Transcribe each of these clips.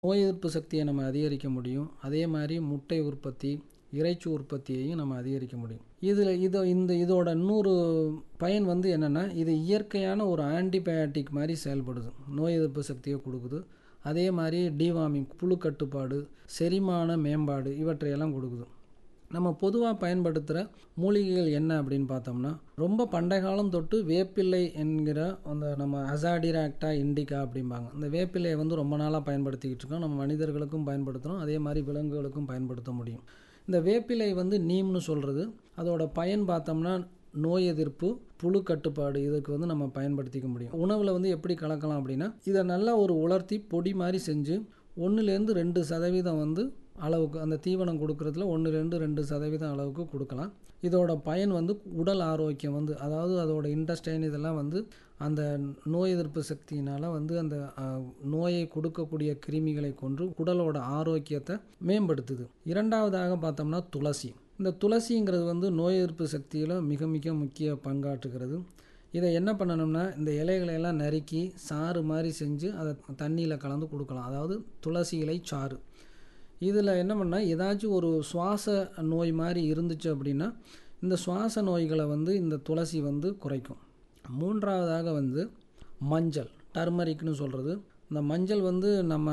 நோய் எதிர்ப்பு சக்தியை நம்ம அதிகரிக்க முடியும் அதே மாதிரி முட்டை உற்பத்தி இறைச்சி உற்பத்தியையும் நம்ம அதிகரிக்க முடியும் இதில் இதை இந்த இதோட இன்னொரு பயன் வந்து என்னென்னா இது இயற்கையான ஒரு ஆன்டிபயாட்டிக் மாதிரி செயல்படுது நோய் எதிர்ப்பு சக்தியை கொடுக்குது அதே மாதிரி டிவார்மிங் புழு கட்டுப்பாடு செரிமான மேம்பாடு இவற்றையெல்லாம் கொடுக்குது நம்ம பொதுவாக பயன்படுத்துகிற மூலிகைகள் என்ன அப்படின்னு பார்த்தோம்னா ரொம்ப பண்டைய காலம் தொட்டு வேப்பிள்ளை என்கிற அந்த நம்ம அசாடிராக்டா இண்டிகா அப்படிம்பாங்க இந்த வேப்பிலையை வந்து ரொம்ப நாளாக பயன்படுத்திக்கிட்டு இருக்கோம் நம்ம மனிதர்களுக்கும் பயன்படுத்துகிறோம் அதே மாதிரி விலங்குகளுக்கும் பயன்படுத்த முடியும் இந்த வேப்பிலை வந்து நீம்னு சொல்கிறது அதோட பயன் பார்த்தோம்னா நோய் எதிர்ப்பு புழு கட்டுப்பாடு இதுக்கு வந்து நம்ம பயன்படுத்திக்க முடியும் உணவில் வந்து எப்படி கலக்கலாம் அப்படின்னா இதை நல்லா ஒரு உலர்த்தி பொடி மாதிரி செஞ்சு ஒன்றுலேருந்து ரெண்டு சதவீதம் வந்து அளவுக்கு அந்த தீவனம் கொடுக்குறதுல ஒன்றுலேருந்து ரெண்டு சதவீதம் அளவுக்கு கொடுக்கலாம் இதோட பயன் வந்து உடல் ஆரோக்கியம் வந்து அதாவது அதோட இன்டஸ்டைன் இதெல்லாம் வந்து அந்த நோய் எதிர்ப்பு சக்தியினால் வந்து அந்த நோயை கொடுக்கக்கூடிய கிருமிகளை கொன்று உடலோட ஆரோக்கியத்தை மேம்படுத்துது இரண்டாவதாக பார்த்தோம்னா துளசி இந்த துளசிங்கிறது வந்து நோய் எதிர்ப்பு சக்தியில் மிக மிக முக்கிய பங்காற்றுகிறது இதை என்ன பண்ணணும்னா இந்த இலைகளை எல்லாம் நறுக்கி சாறு மாதிரி செஞ்சு அதை தண்ணியில் கலந்து கொடுக்கலாம் அதாவது துளசி இலை சாறு இதில் என்ன பண்ணால் ஏதாச்சும் ஒரு சுவாச நோய் மாதிரி இருந்துச்சு அப்படின்னா இந்த சுவாச நோய்களை வந்து இந்த துளசி வந்து குறைக்கும் மூன்றாவதாக வந்து மஞ்சள் டர்மரிக்னு சொல்கிறது இந்த மஞ்சள் வந்து நம்ம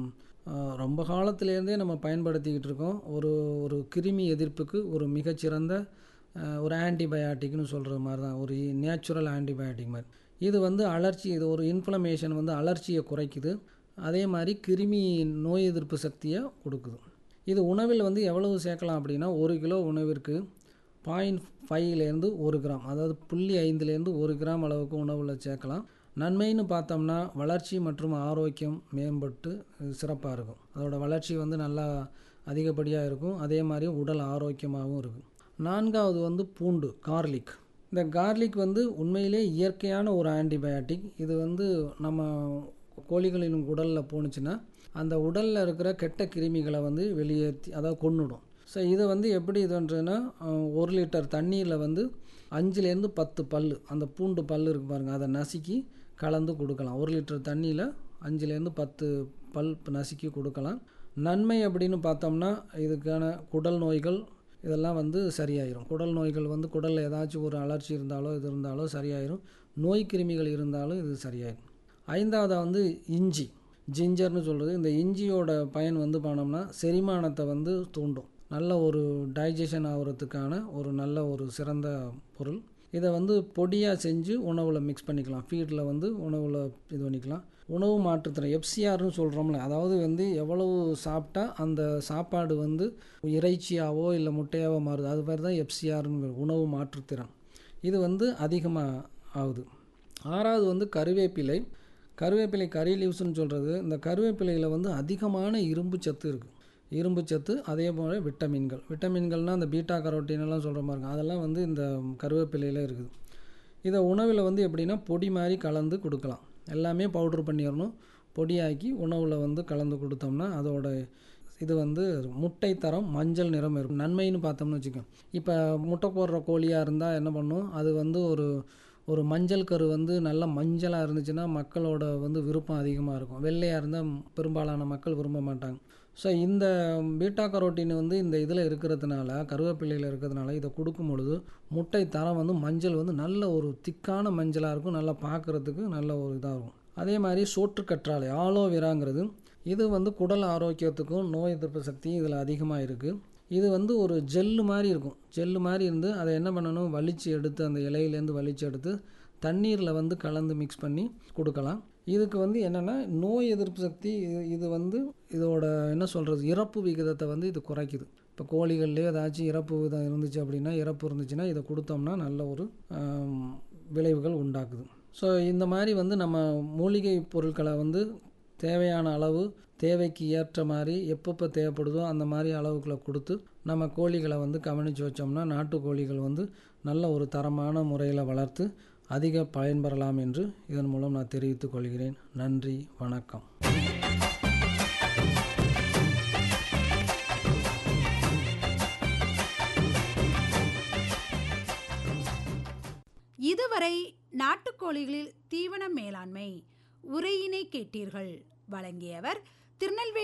ரொம்ப காலத்துலேருந்தே நம்ம பயன்படுத்திக்கிட்டு இருக்கோம் ஒரு ஒரு கிருமி எதிர்ப்புக்கு ஒரு மிகச்சிறந்த ஒரு ஆன்டிபயாட்டிக்னு சொல்கிற மாதிரி தான் ஒரு நேச்சுரல் ஆன்டிபயாட்டிக் மாதிரி இது வந்து அலர்ச்சி இது ஒரு இன்ஃப்ளமேஷன் வந்து அலர்ச்சியை குறைக்குது அதே மாதிரி கிருமி நோய் எதிர்ப்பு சக்தியை கொடுக்குது இது உணவில் வந்து எவ்வளவு சேர்க்கலாம் அப்படின்னா ஒரு கிலோ உணவிற்கு பாயிண்ட் ஃபைவ்லேருந்து ஒரு கிராம் அதாவது புள்ளி ஐந்துலேருந்து ஒரு கிராம் அளவுக்கு உணவில் சேர்க்கலாம் நன்மைன்னு பார்த்தோம்னா வளர்ச்சி மற்றும் ஆரோக்கியம் மேம்பட்டு சிறப்பாக இருக்கும் அதோட வளர்ச்சி வந்து நல்லா அதிகப்படியாக இருக்கும் அதே மாதிரி உடல் ஆரோக்கியமாகவும் இருக்கும் நான்காவது வந்து பூண்டு கார்லிக் இந்த கார்லிக் வந்து உண்மையிலே இயற்கையான ஒரு ஆன்டிபயாட்டிக் இது வந்து நம்ம கோழிகளின் உடலில் போணுச்சுன்னா அந்த உடலில் இருக்கிற கெட்ட கிருமிகளை வந்து வெளியேற்றி அதாவது கொண்டுடும் ஸோ இதை வந்து எப்படி இதுன்றதுன்னா ஒரு லிட்டர் தண்ணீரில் வந்து அஞ்சுலேருந்து பத்து பல் அந்த பூண்டு பல் இருக்கு பாருங்கள் அதை நசுக்கி கலந்து கொடுக்கலாம் ஒரு லிட்டர் தண்ணியில் அஞ்சுலேருந்து பத்து பல் நசுக்கி கொடுக்கலாம் நன்மை அப்படின்னு பார்த்தோம்னா இதுக்கான குடல் நோய்கள் இதெல்லாம் வந்து சரியாயிரும் குடல் நோய்கள் வந்து குடலில் ஏதாச்சும் ஒரு அலர்ச்சி இருந்தாலோ இது இருந்தாலோ சரியாயிரும் நோய் கிருமிகள் இருந்தாலும் இது சரியாயிரும் ஐந்தாவதாக வந்து இஞ்சி ஜிஞ்சர்னு சொல்கிறது இந்த இஞ்சியோட பயன் வந்து பண்ணோம்னா செரிமானத்தை வந்து தூண்டும் நல்ல ஒரு டைஜஷன் ஆகிறதுக்கான ஒரு நல்ல ஒரு சிறந்த பொருள் இதை வந்து பொடியாக செஞ்சு உணவில் மிக்ஸ் பண்ணிக்கலாம் ஃபீடில் வந்து உணவில் இது பண்ணிக்கலாம் உணவு மாற்றுத்திறன் எஃப்சிஆர்னு சொல்கிறோம்ல அதாவது வந்து எவ்வளவு சாப்பிட்டா அந்த சாப்பாடு வந்து இறைச்சியாவோ இல்லை முட்டையாவோ மாறுது அது மாதிரி தான் எஃப்சிஆர்னு உணவு மாற்றுத்திறன் இது வந்து அதிகமாக ஆகுது ஆறாவது வந்து கருவேப்பிலை கருவேப்பிலை கறி லீவ்ஸ்னு சொல்கிறது இந்த கருவேப்பிலையில் வந்து அதிகமான இரும்பு சத்து இருக்குது இரும்பு சத்து அதே போல் விட்டமின்கள் விட்டமின்கள்னால் அந்த பீட்டா கரோட்டின்லாம் சொல்கிற மாதிரி இருக்கும் அதெல்லாம் வந்து இந்த கருவேப்பிலையில் இருக்குது இதை உணவில் வந்து எப்படின்னா பொடி மாதிரி கலந்து கொடுக்கலாம் எல்லாமே பவுட்ரு பண்ணிடணும் பொடியாக்கி உணவில் வந்து கலந்து கொடுத்தோம்னா அதோட இது வந்து முட்டை தரம் மஞ்சள் நிறம் இருக்கும் நன்மைன்னு பார்த்தோம்னு வச்சுக்கோங்க இப்போ முட்டை போடுற கோழியாக இருந்தால் என்ன பண்ணும் அது வந்து ஒரு ஒரு மஞ்சள் கரு வந்து நல்ல மஞ்சளாக இருந்துச்சுன்னா மக்களோட வந்து விருப்பம் அதிகமாக இருக்கும் வெள்ளையாக இருந்தால் பெரும்பாலான மக்கள் விரும்ப மாட்டாங்க ஸோ இந்த பீட்டா கரோட்டின் வந்து இந்த இதில் இருக்கிறதுனால கருவேப்பிள்ளையில் இருக்கிறதுனால இதை கொடுக்கும் பொழுது முட்டை தரம் வந்து மஞ்சள் வந்து நல்ல ஒரு திக்கான மஞ்சளாக இருக்கும் நல்லா பார்க்குறதுக்கு நல்ல ஒரு இதாக இருக்கும் அதே மாதிரி சோற்று கற்றாழை ஆலோவேராங்கிறது இது வந்து குடல் ஆரோக்கியத்துக்கும் நோய் எதிர்ப்பு சக்தியும் இதில் அதிகமாக இருக்குது இது வந்து ஒரு ஜெல்லு மாதிரி இருக்கும் ஜெல்லு மாதிரி இருந்து அதை என்ன பண்ணணும் வலிச்சு எடுத்து அந்த இலையிலேருந்து வலிச்சு எடுத்து தண்ணீரில் வந்து கலந்து மிக்ஸ் பண்ணி கொடுக்கலாம் இதுக்கு வந்து என்னென்னா நோய் எதிர்ப்பு சக்தி இது வந்து இதோட என்ன சொல்கிறது இறப்பு விகிதத்தை வந்து இது குறைக்குது இப்போ கோழிகள்லேயே ஏதாச்சும் இறப்பு விகிதம் இருந்துச்சு அப்படின்னா இறப்பு இருந்துச்சுன்னா இதை கொடுத்தோம்னா நல்ல ஒரு விளைவுகள் உண்டாக்குது ஸோ இந்த மாதிரி வந்து நம்ம மூலிகை பொருட்களை வந்து தேவையான அளவு தேவைக்கு ஏற்ற மாதிரி எப்பப்போ தேவைப்படுதோ அந்த மாதிரி அளவுக்குள்ள கொடுத்து நம்ம கோழிகளை வந்து கவனித்து வச்சோம்னா நாட்டு கோழிகள் வந்து நல்ல ஒரு தரமான முறையில் வளர்த்து அதிக பயன்பெறலாம் என்று இதன் மூலம் நான் தெரிவித்துக் கொள்கிறேன் நன்றி வணக்கம் இதுவரை நாட்டுக்கோழிகளில் தீவன மேலாண்மை உரையினை கேட்டீர்கள் வழங்கியவர் திருநெல்வேலி